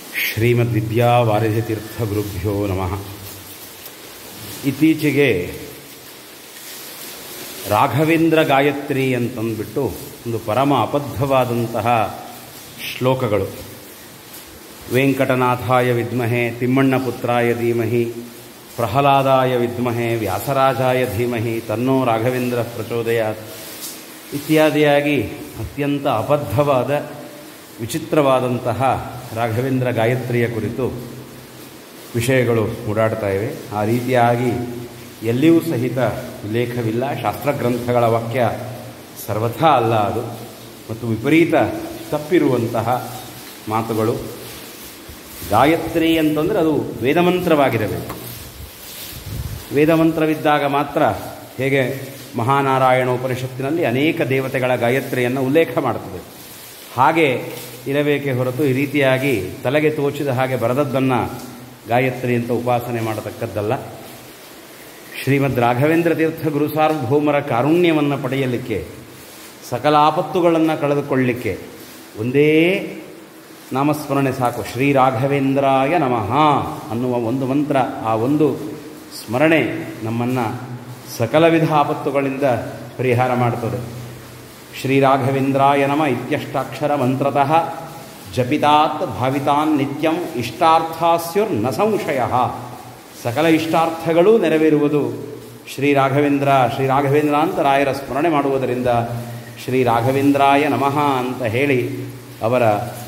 ಶ್ರೀಮದ್ವಿದ್ಯಾವಾರಿಧಿತೀರ್ಥಗುರುಭ್ಯೋ ನಮಃ ಇತ್ತೀಚೆಗೆ ರಾಘವೇಂದ್ರ ಗಾಯತ್ರಿ ಅಂತಂದ್ಬಿಟ್ಟು ಒಂದು ಪರಮ ಅಬದ್ಧವಾದಂತಹ ಶ್ಲೋಕಗಳು ವೆಂಕಟನಾಥಾಯ ವಿದ್ಮಹೆ ತಿಮ್ಮಣ್ಣ ಪುತ್ರಾಯ ಧೀಮಹಿ ಪ್ರಹ್ಲಾದಾಯ ವಿದ್ಮಹೆ ವ್ಯಾಸರಾಜಾಯ ಧೀಮಹಿ ತನ್ನೋ ರಾಘವೇಂದ್ರ ಪ್ರಚೋದಯಾತ್ ಇತ್ಯಾದಿಯಾಗಿ ಅತ್ಯಂತ ಅಬದ್ಧವಾದ ವಿಚಿತ್ರವಾದಂತಹ ರಾಘವೇಂದ್ರ ಗಾಯತ್ರಿಯ ಕುರಿತು ವಿಷಯಗಳು ಓಡಾಡ್ತಾ ಇವೆ ಆ ರೀತಿಯಾಗಿ ಎಲ್ಲಿಯೂ ಸಹಿತ ಉಲ್ಲೇಖವಿಲ್ಲ ಶಾಸ್ತ್ರಗ್ರಂಥಗಳ ವಾಕ್ಯ ಸರ್ವಥಾ ಅಲ್ಲ ಅದು ಮತ್ತು ವಿಪರೀತ ತಪ್ಪಿರುವಂತಹ ಮಾತುಗಳು ಗಾಯತ್ರಿ ಅಂತಂದರೆ ಅದು ವೇದಮಂತ್ರವಾಗಿರಬೇಕು ವೇದಮಂತ್ರವಿದ್ದಾಗ ಮಾತ್ರ ಹೇಗೆ ಮಹಾನಾರಾಯಣ ಉಪನಿಷತ್ತಿನಲ್ಲಿ ಅನೇಕ ದೇವತೆಗಳ ಗಾಯತ್ರಿಯನ್ನು ಉಲ್ಲೇಖ ಮಾಡ್ತದೆ ಹಾಗೆ ಇರಬೇಕೇ ಹೊರತು ಈ ರೀತಿಯಾಗಿ ತಲೆಗೆ ತೋಚಿದ ಹಾಗೆ ಬರೆದದ್ದನ್ನು ಗಾಯತ್ರಿ ಅಂತ ಉಪಾಸನೆ ಮಾಡತಕ್ಕದ್ದಲ್ಲ ಶ್ರೀಮದ್ ರಾಘವೇಂದ್ರ ತೀರ್ಥ ಗುರು ಸಾರ್ವಭೌಮರ ಕಾರುಣ್ಯವನ್ನು ಪಡೆಯಲಿಕ್ಕೆ ಸಕಲ ಆಪತ್ತುಗಳನ್ನು ಕಳೆದುಕೊಳ್ಳಲಿಕ್ಕೆ ಒಂದೇ ನಾಮಸ್ಮರಣೆ ಸಾಕು ಶ್ರೀ ರಾಘವೇಂದ್ರಾಯ ನಮಃ ಅನ್ನುವ ಒಂದು ಮಂತ್ರ ಆ ಒಂದು ಸ್ಮರಣೆ ನಮ್ಮನ್ನು ಸಕಲ ವಿಧ ಆಪತ್ತುಗಳಿಂದ ಪರಿಹಾರ ಮಾಡ್ತದೆ ಶ್ರೀ ರಾಘವೇಂದ್ರಾಯ ನಮ ಇತ್ಯಷ್ಟಾಕ್ಷರ ಮಂತ್ರತಃ ಜಪಿತಾತ್ ಭಾವಿತಾನ್ ನಿತ್ಯಂ ಇಷ್ಟಾರ್ಥಾಸ್ಯುರ್ ನ ಸಂಶಯ ಸಕಲ ಇಷ್ಟಾರ್ಥಗಳೂ ನೆರವೇರುವುದು ಶ್ರೀ ರಾಘವೇಂದ್ರ ಶ್ರೀ ರಾಘವೇಂದ್ರ ಅಂತ ರಾಯರ ಸ್ಮರಣೆ ಮಾಡುವುದರಿಂದ ಶ್ರೀ ರಾಘವೇಂದ್ರಾಯ ನಮಃ ಅಂತ ಹೇಳಿ ಅವರ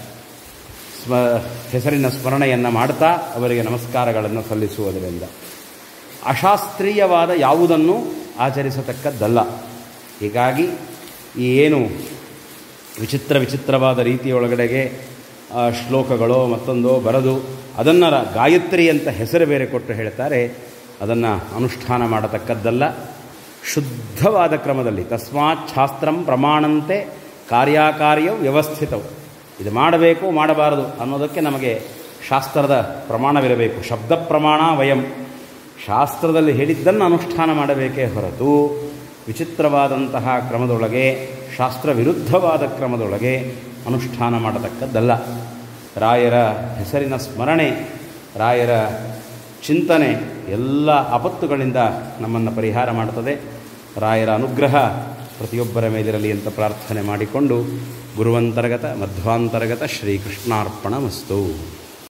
ಸ್ಮ ಹೆಸರಿನ ಸ್ಮರಣೆಯನ್ನು ಮಾಡ್ತಾ ಅವರಿಗೆ ನಮಸ್ಕಾರಗಳನ್ನು ಸಲ್ಲಿಸುವುದರಿಂದ ಅಶಾಸ್ತ್ರೀಯವಾದ ಯಾವುದನ್ನು ಆಚರಿಸತಕ್ಕದ್ದಲ್ಲ ಹೀಗಾಗಿ ಈ ಏನು ವಿಚಿತ್ರ ವಿಚಿತ್ರವಾದ ರೀತಿಯೊಳಗಡೆಗೆ ಶ್ಲೋಕಗಳೋ ಮತ್ತೊಂದೋ ಬರೆದು ಅದನ್ನು ಗಾಯತ್ರಿ ಅಂತ ಹೆಸರು ಬೇರೆ ಕೊಟ್ಟು ಹೇಳ್ತಾರೆ ಅದನ್ನು ಅನುಷ್ಠಾನ ಮಾಡತಕ್ಕದ್ದಲ್ಲ ಶುದ್ಧವಾದ ಕ್ರಮದಲ್ಲಿ ತಸ್ಮಾತ್ ಶಾಸ್ತ್ರಂ ಪ್ರಮಾಣಂತೆ ಕಾರ್ಯಕಾರ್ಯ ವ್ಯವಸ್ಥಿತವು ಇದು ಮಾಡಬೇಕು ಮಾಡಬಾರದು ಅನ್ನೋದಕ್ಕೆ ನಮಗೆ ಶಾಸ್ತ್ರದ ಪ್ರಮಾಣವಿರಬೇಕು ಶಬ್ದ ಪ್ರಮಾಣ ವಯಂ ಶಾಸ್ತ್ರದಲ್ಲಿ ಹೇಳಿದ್ದನ್ನು ಅನುಷ್ಠಾನ ಮಾಡಬೇಕೇ ಹೊರತು ವಿಚಿತ್ರವಾದಂತಹ ಕ್ರಮದೊಳಗೆ ಶಾಸ್ತ್ರ ವಿರುದ್ಧವಾದ ಕ್ರಮದೊಳಗೆ ಅನುಷ್ಠಾನ ಮಾಡತಕ್ಕದ್ದಲ್ಲ ರಾಯರ ಹೆಸರಿನ ಸ್ಮರಣೆ ರಾಯರ ಚಿಂತನೆ ಎಲ್ಲ ಆಪತ್ತುಗಳಿಂದ ನಮ್ಮನ್ನು ಪರಿಹಾರ ಮಾಡುತ್ತದೆ ರಾಯರ ಅನುಗ್ರಹ ಪ್ರತಿಯೊಬ್ಬರ ಮೇಲಿರಲಿ ಅಂತ ಪ್ರಾರ್ಥನೆ ಮಾಡಿಕೊಂಡು ಗುರುವಂತರ್ಗತ ಮಧ್ವಾಂತರ್ಗತ ಶ್ರೀಕೃಷ್ಣಾರ್ಪಣ ಮಸ್ತು